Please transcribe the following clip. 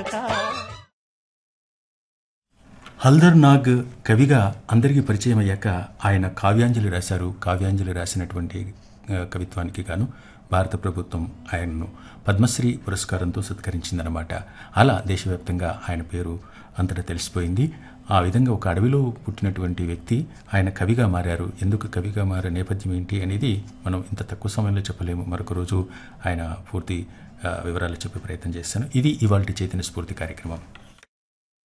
పాట హల్దర్ నాగ్ కవిగా అందరికీ పరిచయం అయ్యాక ఆయన కావ్యాంజలి రాశారు కావ్యాంజలి రాసినటువంటి ఆ, కవిత్వానికి గాను భారత ప్రభుత్వం ఆయనను పద్మశ్రీ పురస్కారంతో సత్కరించిందనమాట అలా దేశవ్యాప్తంగా ఆయన పేరు అంతటా తెలిసిపోయింది ఆ విధంగా ఒక అడవిలో పుట్టినటువంటి వ్యక్తి ఆయన కవిగా మారారు ఎందుకు కవిగా మారే నేపథ్యం ఏంటి అనేది మనం ఇంత తక్కువ సమయంలో చెప్పలేము మరొక రోజు ఆయన పూర్తి ఆ, వివరాలు చెప్పే ప్రయత్నం చేస్తాను ఇది ఇవాళ చైతన్య స్ఫూర్తి కార్యక్రమం